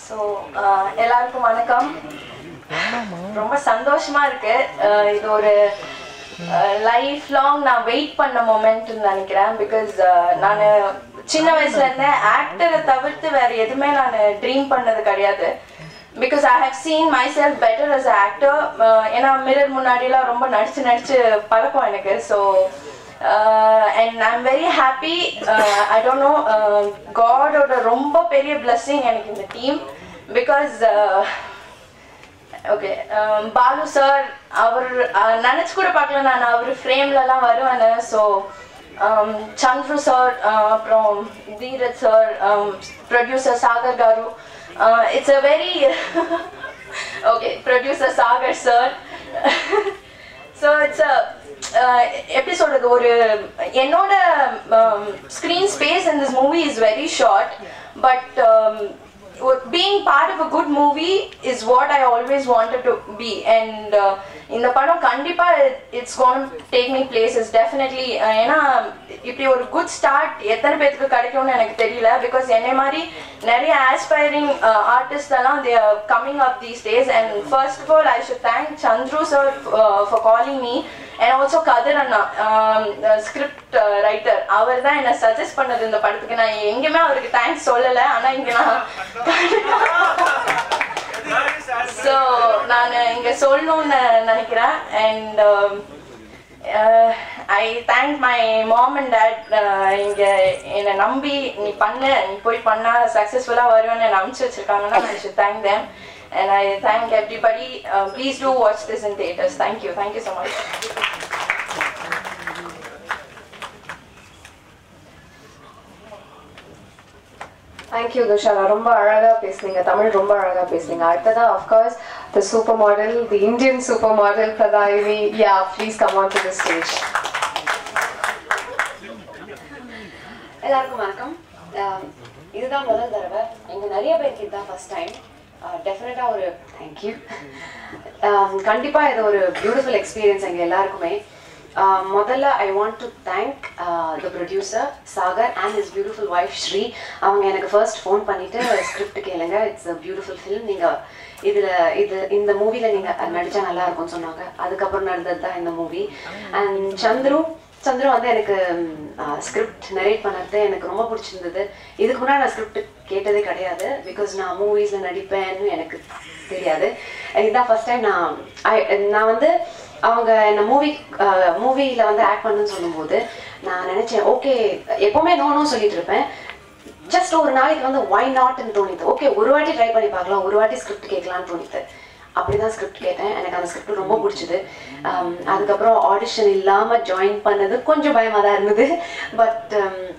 So எல்லாருக்கும் வணக்கம் ரொம்ப சந்தோஷமா இருக்கு அஹ் இது ஒரு லைஃப் லாங் நான் வெயிட் பண்ண மொமெண்ட்னு நினைக்கிறேன் பிகாஸ் நான் சின்ன வயசுல இருந்தே ஆக்டரை தவிர்த்து வேற எதுவுமே நான் ட்ரீம் பண்ணது கிடையாது because I have seen myself better as actor ஏன்னா மிரர் முன்னாடிலாம் ரொம்ப நடிச்சு நடிச்சு பழக்கம் எனக்கு so and I'm very happy I don't know காடோட ரொம்ப பெரிய பிளஸ்ஸிங் எனக்கு இந்த team because okay Balu sir அவர் அஹ், நினைச்சு கூட பார்க்கல நான் அவர் ஃப்ரேம்லலாம் வருவேன்னு ஸோ சந்துரு சார் அப்புறம் Dheeraj sir producer Sagar garu it's a very okay producer Sagar sir so it's எப்படி சொல்றது ஒரு என்னோட screen space in this movie is very short but being part of a good movie is what I always wanted to be and இந்த படம் கண்டிப்பா it's gonna take me places definitely ஏன்னா இப்படி ஒரு குட் ஸ்டார்ட் எத்தனை பேருக்கு கிடைக்கும்னு எனக்கு தெரியல பிகாஸ் என்னை மாதிரி நிறைய ஆஸ்பைரிங் ஆர்டிஸ்ட் எல்லாம் they are coming up these days and first of all I should thank Chandru sir for calling me and also Kathir அண்ணா ஸ்கிரிப்ட் ரைட்டர் அவர் தான் என்ன சஜஸ்ட் பண்ணது இந்த படத்துக்கு நான் எங்கேயுமே அவருக்கு தேங்க்ஸ் சொல்லலை ஆனால் இங்கே நான் ஸோ நான் இங்கே சொல்லணும்னு நினைக்கிறேன் and I thank my mom and dad இங்கே என்னை நம்பி நீ பண்ணு நீ போய் பண்ணா சக்ஸஸ்ஃபுல்லாக வருவேன்னு என்னை அனுப்பிச்சு வச்சிருக்காங்கன்னா I should thank them and I thank everybody please do watch this in theatres thank you thank you so much thank you Thushara ரொம்ப அழகா பேசுனீங்க தமிழ் ரொம்ப அழகா பேசுனீங்க அடுத்ததா of course the super model the Indian super model Pranayani yeah please come on to the stage எல்லாருக்கும் வணக்கம் ஆஹ் இதுதான் முதல் தடவை இங்க நிறைய பேருக்கு இதுதான் ஃபர்ஸ்ட் டைம் டெஃபினட்டா ஒரு தேங்க்யூ கண்டிப்பா இது ஒரு பியூட்டிஃபுல் எக்ஸ்பீரியன்ஸ் எங்க எல்லாருக்குமே ஆஹ் முதல்ல I want to thank the producer Sagar and his beautiful wife Sri அவங்க எனக்கு ஃபர்ஸ்ட் ஃபோன் பண்ணிட்டு ஸ்கிரிப்ட் கேளுங்க இட்ஸ் அ பியூட்டிஃபுல் ஃபிலிம் நீங்க இதுல இது இந்த மூவில நீங்க நடிச்சா நல்லா இருக்கும்னு சொன்னாங்க அதுக்கப்புறம் நடந்தது தான் இந்த மூவி அண்ட் சந்துரு சந்திரு வந்து எனக்கு ஸ்கிரிப்ட் நரேட் பண்ணது எனக்கு ரொம்ப பிடிச்சிருந்தது இதுக்கு முன்னாடி நான் ஸ்கிரிப்ட் கேட்டதே கிடையாது பிகாஸ் நான் மூவிஸில் நடிப்பேன்னு எனக்கு தெரியாது இதுதான் ஃபர்ஸ்ட் டைம் நான் I- நான் வந்து அவங்க என்ன மூவி மூவியில் வந்து ஆக்ட் பண்ணுன்னு சொல்லும்போது நான் நினச்சேன் ஓகே எப்போவுமே நோனும் சொல்லிட்டு இருப்பேன் ஜஸ்ட் ஒரு நாளைக்கு வந்து ஒய் நாட்னு தோணிது ஓகே ஒரு வாட்டி ட்ரை பண்ணி பார்க்கலாம் ஒரு வாட்டி ஸ்கிரிப்ட் கேட்கலான்னு தோணிது அப்படிதான் ஸ்கிரிப்ட் கேட்டேன் எனக்கு அந்த ஸ்கிரிப்ட் ரொம்ப பிடிச்சது Um, அதுக்கப்புறம் ஆடிஷன் இல்லாமல் ஜாயின் பண்ணது கொஞ்சம் பயமாக தான் இருந்தது பட்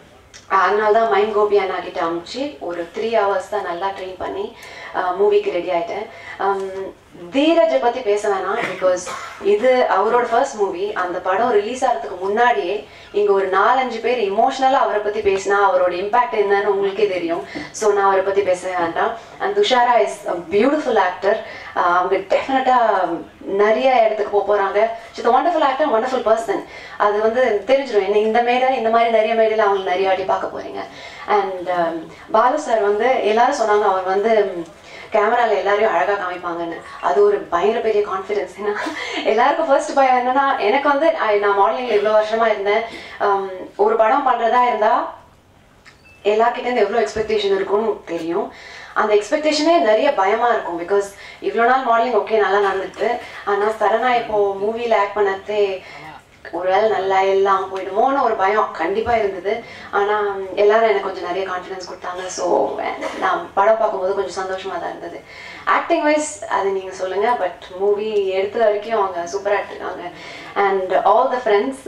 அதனால தான் மைண்ட் கோபி அண்ணா கிட்ட அனுப்பிச்சு ஒரு த்ரீ ஹவர்ஸ் தான் நல்லா ட்ரெயின் பண்ணி மூவிக்கு ரெடி ஆயிட்டேன் Um, தீரஜை பற்றி பேச வேணாம் பிகாஸ் இது அவரோட ஃபர்ஸ்ட் மூவி அந்த படம் ரிலீஸ் ஆகிறதுக்கு முன்னாடியே இங்கே ஒரு நாலஞ்சு பேர் இமோஷ்னலாக அவரை பற்றி பேசினா அவரோட இம்பாக்ட் என்னன்னு உங்களுக்கே தெரியும் ஸோ நான் அவரை பற்றி பேச வேண்டாம் and Thushara is beautiful actor அவங்க டெஃபினட்டாக நிறைய இடத்துக்கு போக போகிறாங்க it's wonderful actor wonderful person அது வந்து தெரிஞ்சிடும் என்ன இந்த மேடை இந்த மாதிரி நிறைய மேடையில் அவங்களை நிறைய வாட்டி பார்க்க போகிறீங்க அண்ட் பாலு சார் வந்து எல்லாரும் சொன்னாங்க அவர் வந்து கேமரால எல்லாரையும் அழகா காமிப்பாங்கன்னு அது ஒரு பயங்கர பெரிய கான்ஃபிடன்ஸ் ஏன்னா எல்லாருக்கும் ஃபர்ஸ்ட் பயம் என்னன்னா எனக்கு வந்து I- நான் மாடலிங்ல இவ்வளோ வருஷமா இருந்தேன் Um, ஒரு படம் பண்றதா இருந்தா எல்லார்கிட்ட இருந்து எவ்வளோ எக்ஸ்பெக்டேஷன் இருக்கும்னு தெரியும் அந்த எக்ஸ்பெக்டேஷனே நிறைய பயமா இருக்கும் பிகாஸ் இவ்வளோ நாள் மாடலிங் ஓகே நல்லா நடந்துட்டு ஆனா சரணா இப்போ மூவில ஆக்ட் பண்ணதே ஒருவேளை நல்லா எல்லாம் போயிடுமோன்னு ஒரு பயம் கண்டிப்பா இருந்தது ஆனா எல்லாரும் எனக்கு கொஞ்சம் நிறைய கான்ஃபிடன்ஸ் கொடுத்தாங்க ஸோ நான் படம் பார்க்கும்போது கொஞ்சம் சந்தோஷமா தான் இருந்தது ஆக்டிங் வைஸ் அது நீங்க சொல்லுங்க பட் மூவி எடுத்த வரைக்கும் அவங்க சூப்பரா எடுத்திருக்காங்க அண்ட் ஆல் த ஃப்ரெண்ட்ஸ்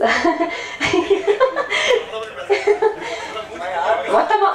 மொத்தமா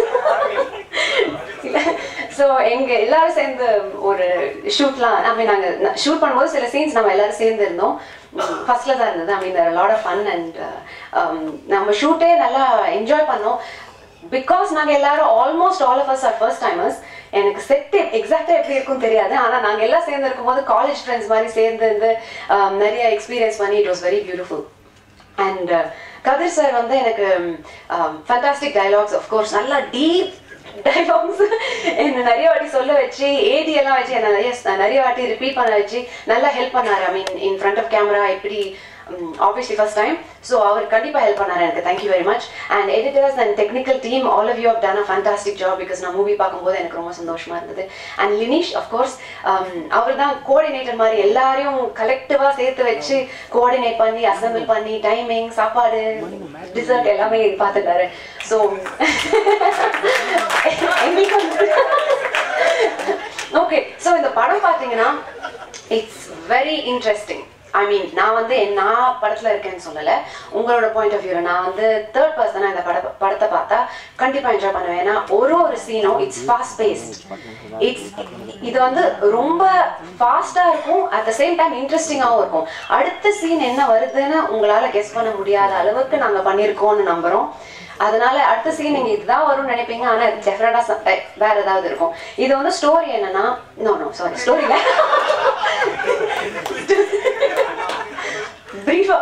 ஸோ எங்க எல்லாரும் சேர்ந்து ஒரு ஷூட்லாம் ஐ மீன் நாங்கள் ஷூட் பண்ணும்போது சில சீன்ஸ் நம்ம எல்லாரும் சேர்ந்து இருந்தோம் ஃபர்ஸ்ட்ல தான் இருந்தது I mean lot of fun and நம்ம ஷூட்டே நல்லா என்ஜாய் பண்ணோம் பிகாஸ் நாங்க எல்லாரும் almost all of us are first timers எனக்கு செட் எக்ஸாக்டா எப்படி இருக்கும்னு தெரியாது ஆனா நாங்க எல்லாம் சேர்ந்து இருக்கும்போது காலேஜ் ஃப்ரெண்ட்ஸ் மாதிரி சேர்ந்து இருந்து um, நிறைய எக்ஸ்பீரியன்ஸ் பண்ணி it was very beautiful and Kathir sir வந்து எனக்கு ஃபேண்டாஸ்டிக் டைலாக்ஸ் கோர்ஸ் நல்லா டீப் டைலாக்ஸ் என்ன நிறைய வாட்டி சொல்ல வச்சு ஏடி எல்லாம் வச்சு என்ன நிறைய நிறைய வாட்டி ரிப்பீட் பண்ண வச்சு நல்லா ஹெல்ப் பண்ணாரு I mean in front of camera எப்படி ஆப்வியஸ்லி ஃபர்ஸ்ட் டைம் ஸோ அவர் கண்டிப்பாக ஹெல்ப் பண்ணாரு எனக்கு thank you very much and editors and technical team all of you have done a fantastic job because நான் மூவி பார்க்கும்போது எனக்கு ரொம்ப சந்தோஷமா இருந்தது அண்ட் லினிஷ் அஃப்கோர்ஸ் அவர் தான் கோஆர்டினேட்டர் மாதிரி எல்லாரையும் கலெக்டிவாக சேர்த்து வச்சு கோஆர்டினேட் பண்ணி அசம்பிள் பண்ணி டைமிங் சாப்பாடு டிசர்ட் எல்லாமே பார்த்துட்டாரு ஸோ எங்களுக்கு ஓகே ஸோ இந்த படம் பார்த்தீங்கன்னா it's very interesting I mean நான் வந்து என் நான் படத்துல இருக்கேன்னு சொல்லல உங்களோட பாயிண்ட் ஆஃப் வியூ நான் வந்து தேர்ட் பர்சனா இந்த பட படத்தை பார்த்தா கண்டிப்பா என்ஜாய் பண்ணுவேன் ஏன்னா ஒரு ஒரு சீனும் இட்ஸ் ஃபாஸ்ட் பேஸ்ட் இட்ஸ் இது வந்து ரொம்ப ஃபாஸ்டா இருக்கும் அட் த சேம் டைம் இன்ட்ரெஸ்டிங்காகவும் இருக்கும் அடுத்த சீன் என்ன வருதுன்னு உங்களால கெஸ் பண்ண முடியாத அளவுக்கு நாங்க பண்ணியிருக்கோம்னு நம்புறோம் அதனால அடுத்த சீன் நீங்க இதுதான் வரும்னு நினைப்பீங்க ஆனா டெஃபினட்டா வேற ஏதாவது இருக்கும் இது வந்து ஸ்டோரி என்னன்னா நோ நோ சாரி ஸ்டோரியில பிரீஃபா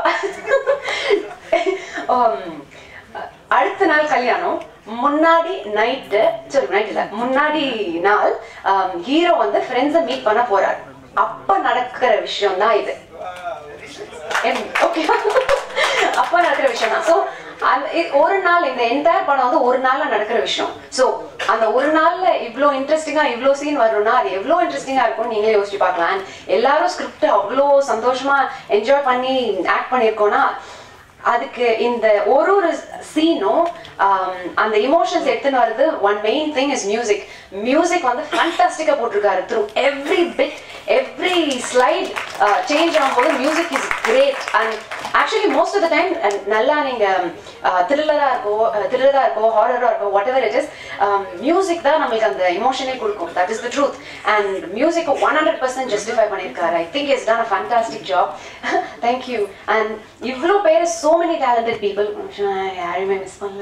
அடுத்த நாள் கல்யாணம் முன்னாடி நைட்டு சரி நைட் இல்ல முன்னாடி நாள் ஹீரோ வந்து ஃப்ரெண்ட்ஸை மீட் பண்ண போறாரு அப்ப நடக்கிற விஷயம் தான் இது ஓகே அப்ப நடக்கிற விஷயம் தான் ஸோ அந்த இ- ஒரு நாள் இந்த என்டையர் படம் வந்து ஒரு நாள்ல நடக்கிற விஷயம் ஸோ அந்த ஒரு நாள்ல இவ்ளோ இன்ட்ரெஸ்டிங்கா இவ்ளோ சீன் வரணும்னா அது எவ்வளோ இன்ட்ரெஸ்டிங்கா இருக்கும் நீங்களே யோசிச்சு பார்க்கலாம் And எல்லாரும் ஸ்கிரிப்ட் அவ்வளோ சந்தோஷமா என்ஜாய் பண்ணி ஆக்ட் பண்ணியிருக்கோம்னா அதுக்கு இந்த ஒரு ஒரு சீனும் அந்த இமோஷன்ஸ் எடுத்துன்னு வருது one main thing is music music வந்து ஃபேண்டாஸ்டிக்கா போட்டிருக்காரு through every bit every slight change ஆகும்போது music is great and actually most of the time நல்லா நீங்க த்ரில்லரா இருக்கோ த்ரில்லரா இருக்கோ ஹாரரா இருக்கோ whatever it is music தான் நம்மளுக்கு அந்த இமோஷனே கொடுக்கும் that is the truth and music one hundred percent justify பண்ணியிருக்காரு I think is done a fantastic job thank you and இவ்வளோ பேர் சோ மெனி டேலண்டட் பீப்புள் யாரையுமே மிஸ் பண்ணல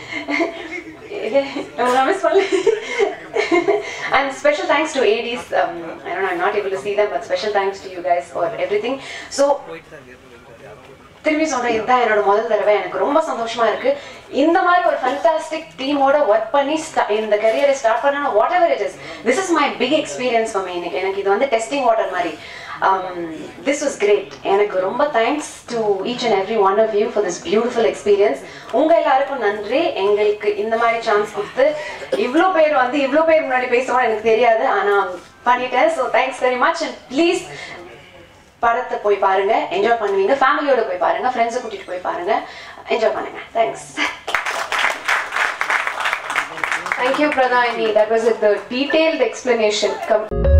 நான் மிஸ் பண்ணல and special thanks to ADs. Um, I don't know, I'm not able to see them, but special thanks to you guys for everything. So, திரும்பி சொல்றேன் இதுதான் என்னோட முதல் தடவை எனக்கு ரொம்ப சந்தோஷமா இருக்கு இந்த மாதிரி ஒரு ஃபண்டாஸ்டிக் டீமோட ஒர்க் பண்ணி sta- இந்த கரியரை ஸ்டார்ட் பண்ணணும் whatever it is this is my big experience for me இன்னைக்கு எனக்கு இது வந்து டெஸ்டிங் வாட்டர் மாதிரி திஸ் வாஸ் கிரேட் எனக்கு ரொம்ப thanks to each and every one of you for this beautiful experience உங்க எல்லாருக்கும் நன்றி எங்களுக்கு இந்த மாதிரி சான்ஸ் கொடுத்து இவ்வளோ பேர் வந்து இவ்வளோ பேர் முன்னாடி பேசுவோம் எனக்கு தெரியாது ஆனா பண்ணிட்டேன் so thanks very much and please படத்தை போய் பாருங்க என்ஜாய் பண்ணுவீங்க ஃபேமிலியோட போய் பாருங்க ஃப்ரெண்ட்ஸை கூட்டிட்டு போய் பாருங்க என்ஜாய் பண்ணுங்க thanks Thank you, Pranayani. That was it, the detailed explanation. Com-